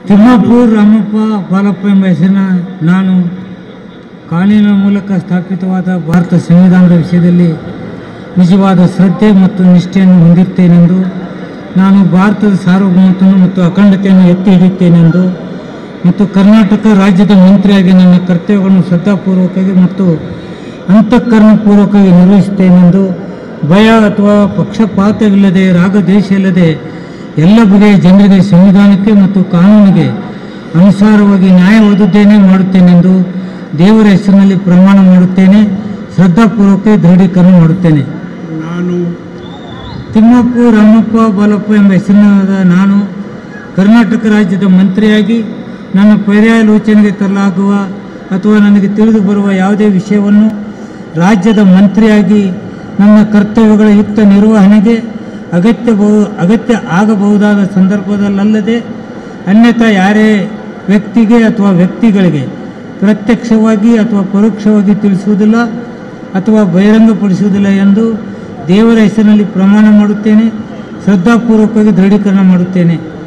ತಿಮ್ಮಾಪುರ್ ರಾಮಪ್ಪ ಬಾಲಪ್ಪ ಎಂಬ ಹೆಸರಿನ ನಾನು ಕಾನೂನಿನ ಮೂಲಕ ಸ್ಥಾಪಿತವಾದ ಭಾರತ ಸಂವಿಧಾನದ ವಿಷಯದಲ್ಲಿ ನಿಜವಾದ ಶ್ರದ್ಧೆ ಮತ್ತು ನಿಷ್ಠೆಯನ್ನು ಹೊಂದಿರ್ತೇನೆಂದು ನಾನು ಭಾರತದ ಸಾರ್ವಭೌಮತ್ವವನ್ನು ಮತ್ತು ಅಖಂಡತೆಯನ್ನು ಎತ್ತಿ ಹಿಡಿಯುತ್ತೇನೆಂದು ಮತ್ತು ಕರ್ನಾಟಕ ರಾಜ್ಯದ ಮಂತ್ರಿಯಾಗಿ ನನ್ನ ಕರ್ತವ್ಯಗಳನ್ನು ಶ್ರದ್ಧಾಪೂರ್ವಕವಾಗಿ ಮತ್ತು ಅಂತಃಕರಣಪೂರ್ವಕವಾಗಿ ನಿರ್ವಹಿಸುತ್ತೇನೆಂದು ಭಯ ಅಥವಾ ಪಕ್ಷಪಾತವಿಲ್ಲದೆ ರಾಗದ್ವೇಷ ಇಲ್ಲದೆ ಎಲ್ಲ ಬಗೆಯ ಜನರಿಗೆ ಸಂವಿಧಾನಕ್ಕೆ ಮತ್ತು ಕಾನೂನಿಗೆ ಅನುಸಾರವಾಗಿ ನ್ಯಾಯ ಓದುತ್ತೇನೆ ಮಾಡುತ್ತೇನೆಂದು ದೇವರ ಹೆಸರಿನಲ್ಲಿ ಪ್ರಮಾಣ ಮಾಡುತ್ತೇನೆ ಶ್ರದ್ಧಾಪೂರ್ವಕ ದೃಢೀಕರಣ ಮಾಡುತ್ತೇನೆ ನಾನು ತಿಮ್ಮಪ್ಪ ರಾಮಪ್ಪ ಬಾಲಪ್ಪ ಎಂಬ ಹೆಸರಿನಾದ ನಾನು ಕರ್ನಾಟಕ ರಾಜ್ಯದ ಮಂತ್ರಿಯಾಗಿ ನನ್ನ ಪರ್ಯಾಲೋಚನೆಗೆ ತರಲಾಗುವ ಅಥವಾ ನನಗೆ ತಿಳಿದು ಬರುವ ಯಾವುದೇ ವಿಷಯವನ್ನು ರಾಜ್ಯದ ಮಂತ್ರಿಯಾಗಿ ನನ್ನ ಕರ್ತವ್ಯಗಳ ಯುಕ್ತ ನಿರ್ವಹಣೆಗೆ ಅಗತ್ಯ ಬಹು ಅಗತ್ಯ ಆಗಬಹುದಾದ ಸಂದರ್ಭದಲ್ಲದೆ ಅನ್ಯಥಾ ಯಾರೇ ವ್ಯಕ್ತಿಗೆ ಅಥವಾ ವ್ಯಕ್ತಿಗಳಿಗೆ ಪ್ರತ್ಯಕ್ಷವಾಗಿ ಅಥವಾ ಪರೋಕ್ಷವಾಗಿ ತಿಳಿಸುವುದಿಲ್ಲ ಅಥವಾ ಬಹಿರಂಗಪಡಿಸುವುದಿಲ್ಲ ಎಂದು ದೇವರ ಹೆಸರಿನಲ್ಲಿ ಪ್ರಮಾಣ ಮಾಡುತ್ತೇನೆ ಶ್ರದ್ಧಾಪೂರ್ವಕವಾಗಿ ದೃಢೀಕರಣ ಮಾಡುತ್ತೇನೆ